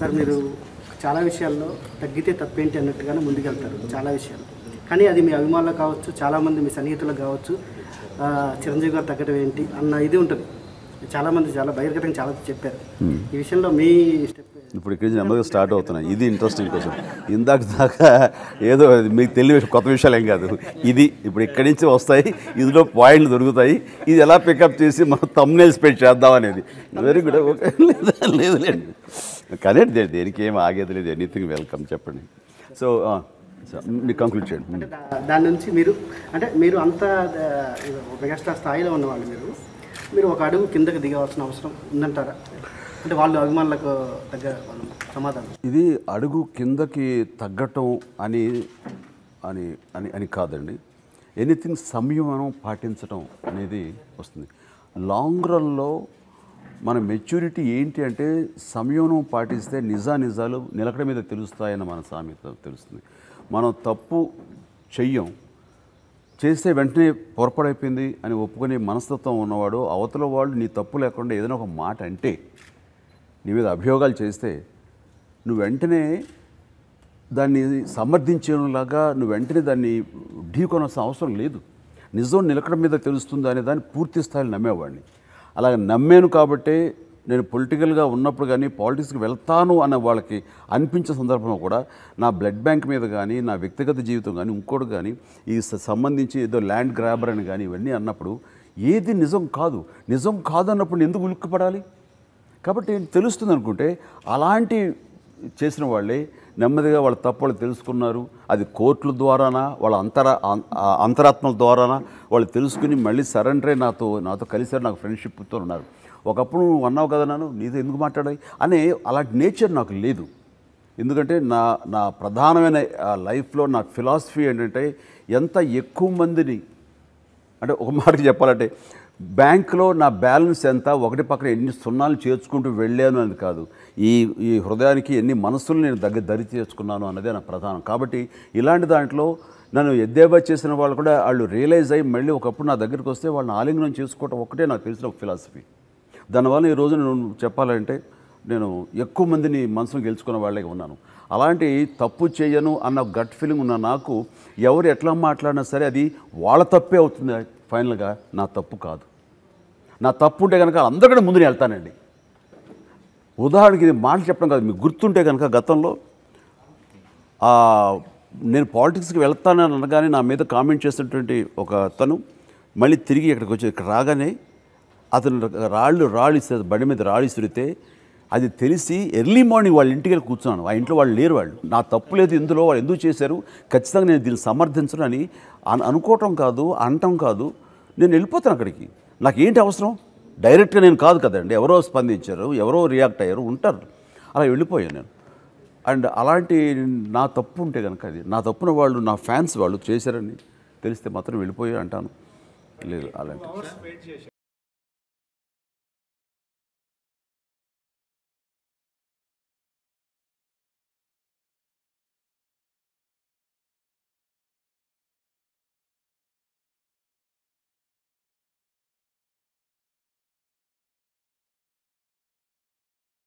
sir మీరు చాలా విషయాల్లో తగ్గితే తప్పేంటి అన్నట్టుగానే ముందుకెళ్తారు చాలా విషయాలు కానీ అది మీ అభిమానులకు కావచ్చు చాలామంది మీ సన్నిహితులకు కావచ్చు ఆ, చిరంజీవి గారు తగ్గడం ఏంటి అన్న ఇది ఉంటుంది చాలామంది చాలా బహిర్గతంగా చాలా చెప్పారు ఈ విషయంలో మీ స్టెప్ ఇప్పుడు ఇక్కడి నుంచి నెమ్మదిగా స్టార్ట్ అవుతున్నాయి ఇది ఇంట్రెస్టింగ్ క్వశ్చన్ ఇందాక దాకా ఏదో అది మీకు తెలియ కొత్త విషయాలు ఏం కాదు ఇది ఇప్పుడు ఇక్కడి నుంచి వస్తాయి ఇందులో పాయింట్లు దొరుకుతాయి ఇది ఎలా పికప్ చేసి మనం తమ్నేల్ స్పెడ్ చేద్దాం అనేది వెరీ గుడ్ ఓకే లేదు లేదండి కానీ దే- దేనికి ఏం ఆగేది లేదు ఎనీథింగ్ వెల్కమ్ చెప్పండి సో మీరు కంక్లూడ్ చేయండి దా- దాని నుంచి మీరు అంటే మీరు అంత ఆ, మెగాస్టార్ స్థాయిలో ఉన్నవాళ్ళు మీరు మీరు ఒక అడుగు కిందకి దిగవలసిన అవసరం ఉందంటారా అంటే వాళ్ళు అభిమానులకు తగ్గ వాళ్ళు సమాధానం ఇది అడుగు కిందకి తగ్గటం అని అని అని అని కాదండి ఎనీథింగ్ సంయమనం పాటించడం అనేది వస్తుంది లాంగ్ రన్లో మన మెచ్యూరిటీ ఏంటి అంటే సంయమనం పాటిస్తే నిజా నిజాలు నిలకడ మీద తెలుస్తాయని మన సామెత తెలుస్తుంది మనం తప్పు చెయ్యం చేస్తే వెంటనే పొరపడైపోయింది అని ఒప్పుకునే మనస్తత్వం ఉన్నవాడు అవతల వాళ్ళు నీ తప్పు లేకుండా ఏదైనా ఒక మాట అంటే నీ మీద అభియోగాలు చేస్తే నువ్వు వెంటనే దాన్ని సమర్థించేలాగా నువ్వు వెంటనే దాన్ని ఢీకొనాల్సిన అవసరం లేదు నిజం నిలకడ మీద తెలుస్తుంది అనే దాన్ని పూర్తి స్థాయిలో నమ్మేవాడిని అలాగే నమ్మాను కాబట్టే నేను పొలిటికల్గా ఉన్నప్పుడు కానీ పాలిటిక్స్కి వెళ్తాను అన్న వాళ్ళకి అనిపించే సందర్భంలో కూడా నా బ్లడ్ బ్యాంక్ మీద కానీ నా వ్యక్తిగత జీవితం కానీ ఇంకోటి కానీ ఈ స- సంబంధించి ఏదో ల్యాండ్ గ్రాబర్ అని కానీ ఇవన్నీ అన్నప్పుడు ఏది నిజం కాదు నిజం కాదు అన్నప్పుడు నేను ఎందుకు ఉలిక్కిపడాలి కాబట్టి తెలుస్తుంది అనుకుంటే అలాంటి చేసిన వాళ్ళే నెమ్మదిగా వాళ్ళ తప్పులు తెలుసుకున్నారు అది కోర్టుల ద్వారానా వాళ్ళ అంతర అం- ఆ అంతరాత్మల ద్వారానా వాళ్ళు తెలుసుకుని మళ్ళీ సరెండరే నాతో నాతో కలిసారు నాకు ఫ్రెండ్షిప్తో ఉన్నారు ఒకప్పుడు నువ్వు అన్నావు కదా నన్ను నీతో ఎందుకు మాట్లాడాలి అనే అలాంటి నేచర్ నాకు లేదు ఎందుకంటే నా నా ప్రధానమైన ఆ, లైఫ్లో నా ఫిలాసఫీ ఏంటంటే ఎంత ఎక్కువ మందిని అంటే ఒక మాటకి చెప్పాలంటే బ్యాంకులో నా బ్యాలెన్స్ ఎంత ఒకటి పక్కన ఎన్ని సున్నాలు చేర్చుకుంటూ వెళ్ళాను అని కాదు ఈ ఈ హృదయానికి ఎన్ని మనస్సులు నేను దగ్గర దరి చేర్చుకున్నాను అన్నదే నా ప్రధానం కాబట్టి ఇలాంటి దాంట్లో నన్ను ఎద్దేవా చేసిన వాళ్ళు కూడా వాళ్ళు రియలైజ్ అయ్యి మళ్ళీ ఒకప్పుడు నా దగ్గరికి వస్తే వాళ్ళని ఆలింగనం చేసుకోవటం ఒకటే నాకు తెలిసిన ఒక ఫిలాసఫీ దానివల్ల ఈ రోజు నేను చెప్పాలంటే నేను ఎక్కువ మందిని మనసును గెలుచుకున్న వాళ్ళే ఉన్నాను అలాంటి తప్పు చేయను అన్న గట్ ఫీలింగ్ ఉన్న నాకు ఎవరు ఎట్లా మాట్లాడినా సరే అది వాళ్ళ తప్పే అవుతుంది ఫైనల్గా నా తప్పు కాదు నా తప్పు ఉంటే కనుక అందరికంటే ముందు నేను వెళ్తానండి ఉదాహరణకి ఇది మాట చెప్పడం కాదు మీకు గుర్తుంటే కనుక గతంలో ఆ, నేను పాలిటిక్స్కి వెళ్తానని అనగానే నా మీద కామెంట్ చేసినటువంటి ఒక అతను మళ్ళీ తిరిగి ఇక్కడికి వచ్చి ఇక్కడ రాగానే అతను రాళ్ళు రాళ్ళు ఇస్తే బండి మీద రాళ్ళు ఇసిరితే అది తెలిసి ఎర్లీ మార్నింగ్ వాళ్ళ ఇంటికి వెళ్ళి కూర్చున్నాను ఆ ఇంట్లో వాళ్ళు లేరు వాళ్ళు నా తప్పు లేదు ఇందులో వాళ్ళు ఎందుకు చేశారు ఖచ్చితంగా నేను దీన్ని సమర్థించను అని అను- అనుకోవటం కాదు అనటం కాదు నేను వెళ్ళిపోతాను అక్కడికి నాకు ఏంటి అవసరం డైరెక్ట్గా నేను కాదు కదండి ఎవరో స్పందించారు ఎవరో రియాక్ట్ అయ్యారు ఉంటారు అలా వెళ్ళిపోయాను నేను అండ్ అలాంటి నా తప్పు ఉంటే కనుక అది నా తప్పున వాళ్ళు నా ఫ్యాన్స్ వాళ్ళు చేశారని తెలిస్తే మాత్రం వెళ్ళిపోయి అంటాను లేదు అలాంటి